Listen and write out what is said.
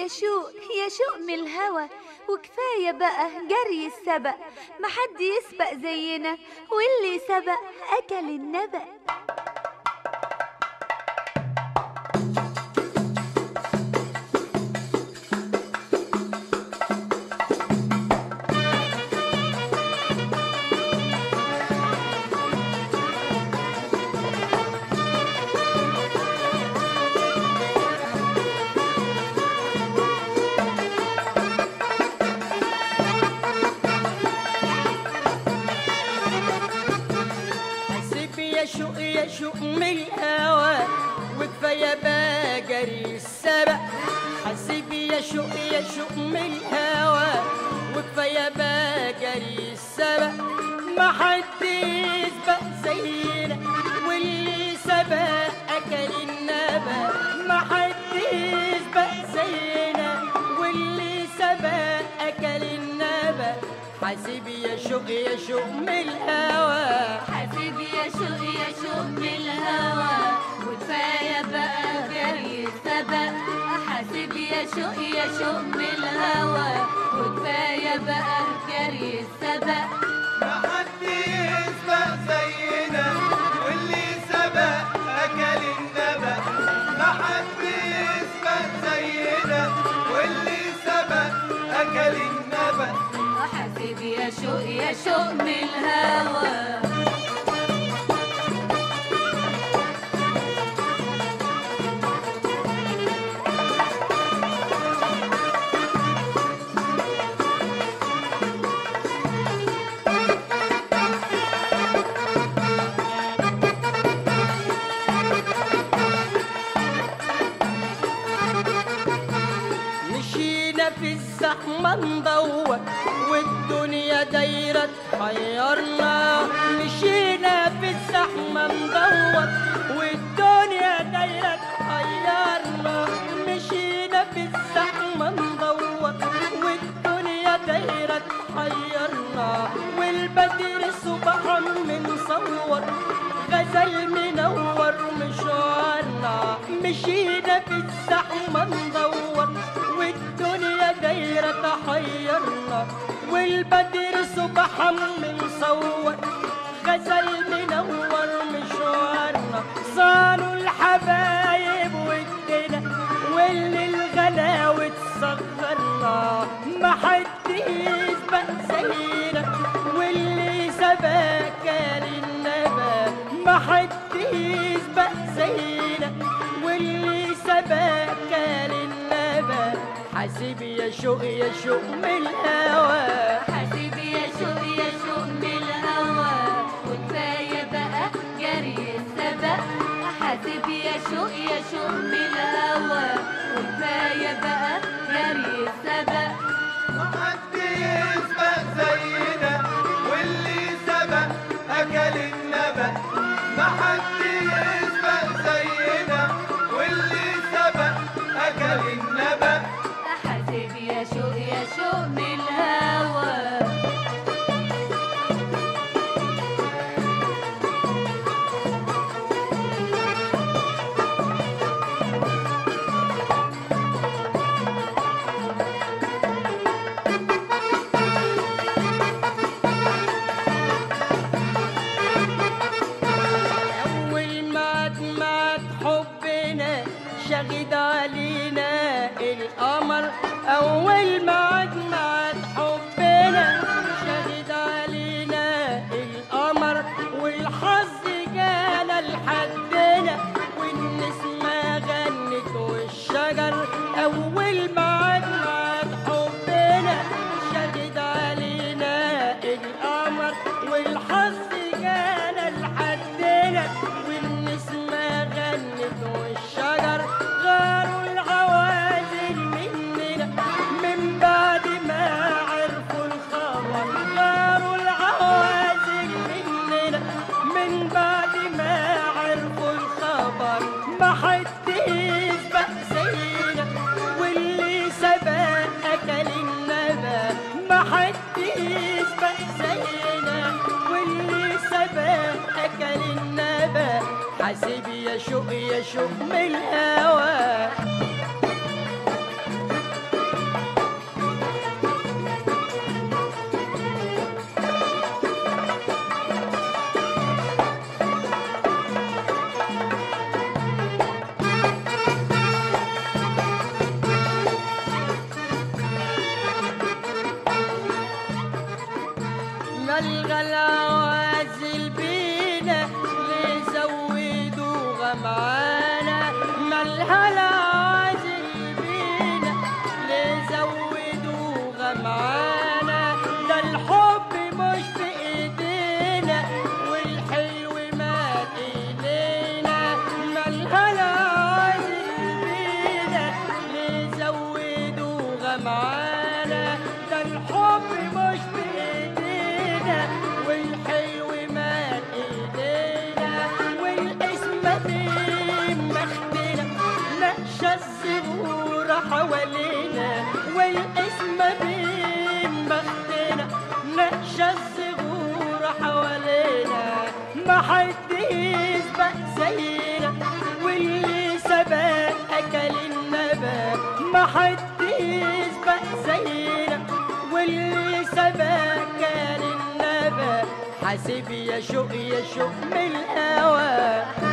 يا شوق يا شوق من الهوى وكفاية بقى جري السبق محد يسبق زينا واللي سبق أكل النبأ حسب يا شوق يا شوق من الهوى وكفايه بقى جري السبق حسب يا شوق يا شوق من الهوى وكفايه بقى جري السبق ما حد يسبق زينا واللي سبق اكل النبأ ما حد يسبق زينا واللي سبق اكل النبأ حسب يا شوق يا شوق من الهوى حسيب يا شوق يا شوق من الهوى وكفاية بقى جري السبق حسيب يا شوق يا شوق من الهوى وكفاية بقى جري السبق ما حد يسبق زينا واللي سبق أكل النبأ ما حد يسبق زينا واللي سبق أكل النبأ حسيب يا شوق يا شوق من الهوى مشينا في الزحمة ندور والدنيا دايرة تحيرنا مشينا في الزحمة ندور والدنيا دايرة تحيرنا مشينا في الزحمة ندور والدنيا دايرة تحيرنا والبدر سبحان منصور غزل منور مشوارنا مشينا في الزحمة ندور والدنيا دايرة تحيرنا والبدر سبحان منصور غزل منور مشوارنا صانوا الحبايب ودنا واللي الغلاوة تصغرنا ما حد يسبق زينا واللي سبق كان النبا ما حد يسبق زينا واللي سبق كان النبا حسيب يا شوق يا شوق من الهوى حسيب يا شوق يا شوق من الهوى وكفاية بقى جري السبق حسيب يا شوق يا شوق من الهوى وكفاية بقى جري السبق ما حد يسبق زينا واللي سبق أكل النبأ ما حد يسبق زينا واللي سبق أكل النبأ حسيب يا شوق يا شوق من الهوى أول ما دمعت حبنا شغد علينا القمر أول ما دمعت حبنا شغد علينا القمر والحظ جانا لحدنا والنسمة غنت والشجر أول ما دمعت حبنا شغد علينا القمر والحظ جانا لحدنا والنسمة غنت والشجر غاروا العوازل مننا من بعد ما عرفوا الخبر غاروا العوازل مننا من بعد ما عرفوا الخبر ما حد يسبق زينا واللي سبق أكل النبأ ما حد يسبق زينا واللي سبق أكل النبأ حاسب يا شوق يا شوق من الهوى الهلا عازل بينا ليه زودوا غمعانا ده الحب مش في ايدينا والحلو مات ايدينا ما الهلا عازل بينا ليه زودوا غمعانا ده الحب مش في ايدينا والحلو مات ايدينا والاسم دي مختنا نقشة الزهور حوالينا والاسم دي مختنا نقشة الزهور حوالينا ما حد يسبق زينا واللي سبق اكل النبات ما حد يسبق زينا واللي سبق كان النبات حاسب يا شوق يا شوق من الهوى